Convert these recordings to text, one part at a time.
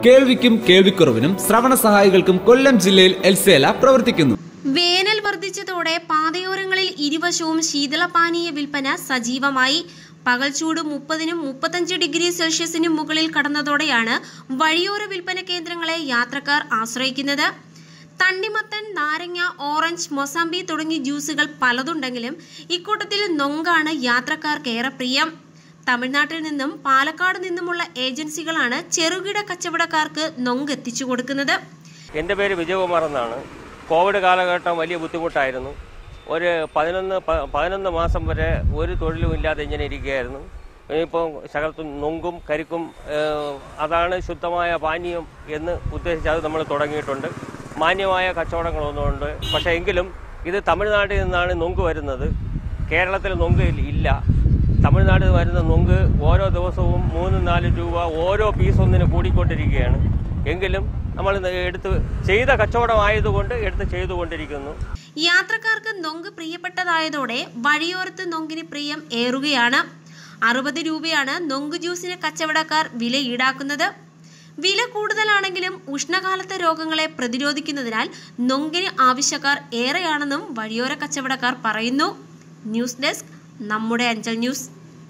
കേൾവിക്കും കേൾവിക്കുറവിനും ശ്രവണ സഹായികൾക്കും കൊല്ലം ജില്ലയിൽ എൽസേല പ്രവർത്തിക്കുന്നു വേനൽ വർദ്ധിച്ചതോടെ പാതയോരങ്ങളിൽ ഇരുവശവും ശീതളപാനീയ വിൽപ്പന സജീവമായി പകൽച്ചൂട് മുപ്പതിനും മുപ്പത്തഞ്ച് ഡിഗ്രി സെൽഷ്യസിനും മുകളിൽ കടന്നതോടെയാണ് വഴിയോര വിൽപ്പന കേന്ദ്രങ്ങളെ യാത്രക്കാർ ആശ്രയിക്കുന്നത് തണ്ണിമത്തൻ നാരങ്ങ ഓറഞ്ച് മൊസാമ്പി തുടങ്ങിയ ജ്യൂസുകൾ പലതുണ്ടെങ്കിലും ഇക്കൂട്ടത്തിൽ നൊങ്കാണ് യാത്രക്കാർക്ക് ഏറെ പ്രിയം തമിഴ്നാട്ടിൽ നിന്നും പാലക്കാട് നിന്നുമുള്ള ഏജൻസികളാണ് ചെറുകിട കച്ചവടക്കാർക്ക് നൊങ്ക് എത്തിച്ചു കൊടുക്കുന്നത് എൻ്റെ പേര് വിജയകുമാർ എന്നാണ് കോവിഡ് കാലഘട്ടം വലിയ ബുദ്ധിമുട്ടായിരുന്നു ഒരു പതിനൊന്ന് പ- പതിനൊന്ന് മാസം വരെ ഒരു തൊഴിലും ഇല്ലാതെ ഇങ്ങനെ ഇരിക്കുകയായിരുന്നു ഇപ്പോൾ ശകലത്തും നൊങ്കും കരിക്കും ഏഹ്, അതാണ് ശുദ്ധമായ പാനീയം എന്ന് ഉദ്ദേശിച്ച് അത് നമ്മൾ തുടങ്ങിയിട്ടുണ്ട് മാന്യമായ കച്ചവടങ്ങളൊന്നുമുണ്ട് പക്ഷേ എങ്കിലും ഇത് തമിഴ്നാട്ടിൽ നിന്നാണ് നൊങ്ക് വരുന്നത് കേരളത്തിൽ നൊങ്ക് ഇല്ല തമിഴ്നാട്ടിൽ വരുന്ന നൊങ്ക് ഓരോ ദിവസവും മൂന്നും നാലും രൂപ ഓരോ പീസ് ഒന്നിന് കൂടിക്കൊണ്ടിരിക്കുകയാണ് എങ്കിലും നമ്മൾ എടുത്ത് ചെയ്ത കച്ചവടമായതുകൊണ്ട് എടുത്ത് ചെയ്തുകൊണ്ടിരിക്കുന്നു യാത്രക്കാർക്ക് നൊങ്ക് പ്രിയപ്പെട്ടതായതോടെ വഴിയോരത്ത് നൊങ്കിന് പ്രിയം ഏറുകയാണ് അറുപത് രൂപയാണ് നൊങ്ക് ജ്യൂസിന് കച്ചവടക്കാർ വില ഈടാക്കുന്നത് വില കൂടുതലാണെങ്കിലും ഉഷ്ണകാലത്തെ രോഗങ്ങളെ പ്രതിരോധിക്കുന്നതിനാൽ നൊങ്കിന് ആവശ്യക്കാർ ഏറെയാണെന്നും വഴിയോര കച്ചവടക്കാർ പറയുന്നു ന്യൂസ് ഡെസ്ക് നമ്മുടെ Anchal news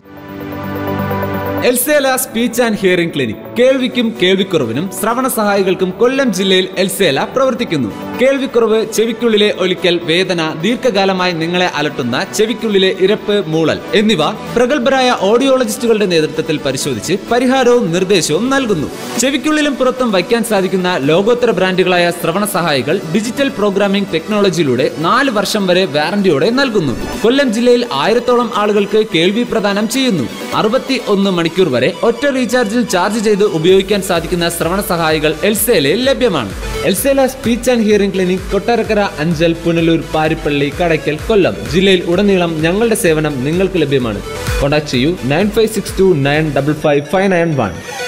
Elsela speech and hearing clinic കേൾവിക്കും കേൾവിക്കുറവിനും ശ്രവണ സഹായികൾക്കും കൊല്ലം ജില്ലയിൽ എൽസേല പ്രവർത്തിക്കുന്നു കേൾവിക്കുറവ് ചെവിക്കുള്ളിലെ ഒലിക്കൽ വേദന ദീർഘകാലമായി നിങ്ങളെ അലട്ടുന്ന ചെവിക്കുള്ളിലെ ഇരപ്പ് മൂളൽ എന്നിവ പ്രഗത്ഭരായ ഓഡിയോളജിസ്റ്റുകളുടെ നേതൃത്വത്തിൽ പരിശോധിച്ച് പരിഹാരവും നിർദ്ദേശവും നൽകുന്നു ചെവിക്കുള്ളിലും പുറത്തും വയ്ക്കാൻ സാധിക്കുന്ന ലോകോത്തര ബ്രാൻഡുകളായ ശ്രവണ സഹായികൾ ഡിജിറ്റൽ പ്രോഗ്രാമിംഗ് ടെക്നോളജിയിലൂടെ നാല് വർഷം വരെ വാറന്റിയോടെ നൽകുന്നു കൊല്ലം ജില്ലയിൽ ആയിരത്തോളം ആളുകൾക്ക് കേൾവി പ്രദാനം ചെയ്യുന്നു അറുപത്തി ഒന്ന് മണിക്കൂർ വരെ ഒറ്റ റീചാർജിൽ ചാർജ് ചെയ്ത് ഉപയോഗിക്കാൻ സാധിക്കുന്ന ശ്രവണ സഹായികൾ എൽസേലയിൽ ലഭ്യമാണ് Elsela speech and hearing clinic Kottarakkara Anchal Punalur Paripally Kadakkal Kollam ജില്ലയിൽ ഉടനീളം ഞങ്ങളുടെ സേവനം നിങ്ങൾക്ക് ലഭ്യമാണ് കോൺടാക്ട് ചെയ്യൂ nine five six two nine double five five nine one